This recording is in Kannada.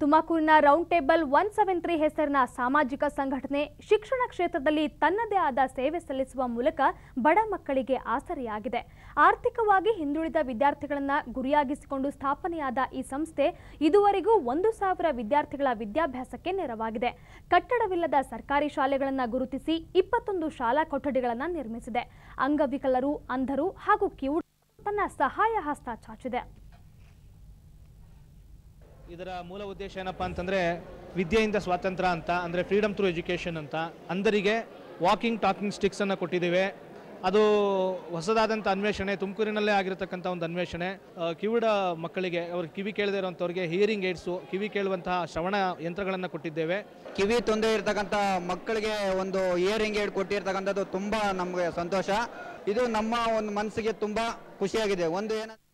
ತುಮಕೂರಿನ round table one seven three ಹೆಸರಿನ ಸಾಮಾಜಿಕ ಸಂಘಟನೆ ಶಿಕ್ಷಣ ಕ್ಷೇತ್ರದಲ್ಲಿ ತನ್ನದೇ ಆದ ಸೇವೆ ಸಲ್ಲಿಸುವ ಮೂಲಕ ಬಡ ಮಕ್ಕಳಿಗೆ ಆಸರೆಯಾಗಿದೆ ಆರ್ಥಿಕವಾಗಿ ಹಿಂದುಳಿದ ವಿದ್ಯಾರ್ಥಿಗಳನ್ನ ಗುರಿಯಾಗಿಸಿಕೊಂಡು ಸ್ಥಾಪನೆಯಾದ ಈ ಸಂಸ್ಥೆ ಇದುವರೆಗೂ ಒಂದು ಸಾವಿರ ವಿದ್ಯಾರ್ಥಿಗಳ ವಿದ್ಯಾಭ್ಯಾಸಕ್ಕೆ ನೆರವಾಗಿದೆ ಕಟ್ಟಡವಿಲ್ಲದ ಸರ್ಕಾರಿ ಶಾಲೆಗಳನ್ನು ಗುರುತಿಸಿ ಇಪ್ಪತ್ತೊಂದು ಶಾಲಾ ಕೊಠಡಿಗಳನ್ನು ನಿರ್ಮಿಸಿದೆ ಅಂಗವಿಕಲರು ಅಂಧರು ಹಾಗೂ ಕಿವುಡ ತನ್ನ ಸಹಾಯ ಹಸ್ತ ಚಾಚಿದೆ ಇದರ ಮೂಲ ಉದ್ದೇಶ ಏನಪ್ಪ ಅಂತಂದರೆ ವಿದ್ಯೆಯಿಂದ ಸ್ವಾತಂತ್ರ್ಯ ಅಂತ ಅಂದರೆ ಫ್ರೀಡಮ್ ಥ್ರೂ ಎಜುಕೇಷನ್ ಅಂತ ಅಂಧರಿಗೆ ವಾಕಿಂಗ್ ಟಾಕಿಂಗ್ ಸ್ಟಿಕ್ಸನ್ನು ಕೊಟ್ಟಿದ್ದೇವೆ ಅದು ಹೊಸದಾದಂಥ ಅನ್ವೇಷಣೆ ತುಮಕೂರಿನಲ್ಲೇ ಆಗಿರತಕ್ಕಂಥ ಒಂದು ಅನ್ವೇಷಣೆ ಆ, ಕಿವುಡ ಮಕ್ಕಳಿಗೆ ಅವ್ರ ಕಿವಿ ಕೇಳದೇ ಇರೋಂಥವ್ರಿಗೆ ಹಿಯರಿಂಗ್ ಏಡ್ಸು ಕಿವಿ ಕೇಳುವಂತಹ ಶ್ರವಣ ಯಂತ್ರಗಳನ್ನು ಕೊಟ್ಟಿದ್ದೇವೆ ಕಿವಿ ತೊಂದರೆ ಇರ್ತಕ್ಕಂಥ ಮಕ್ಕಳಿಗೆ ಒಂದು ಇಯರಿಂಗ್ ಏಡ್ ಕೊಟ್ಟಿರ್ತಕ್ಕಂಥದ್ದು ತುಂಬ ನಮಗೆ ಸಂತೋಷ ಇದು ನಮ್ಮ ಒಂದು ಮನಸ್ಸಿಗೆ ತುಂಬ ಖುಷಿಯಾಗಿದೆ ಒಂದು ಏನ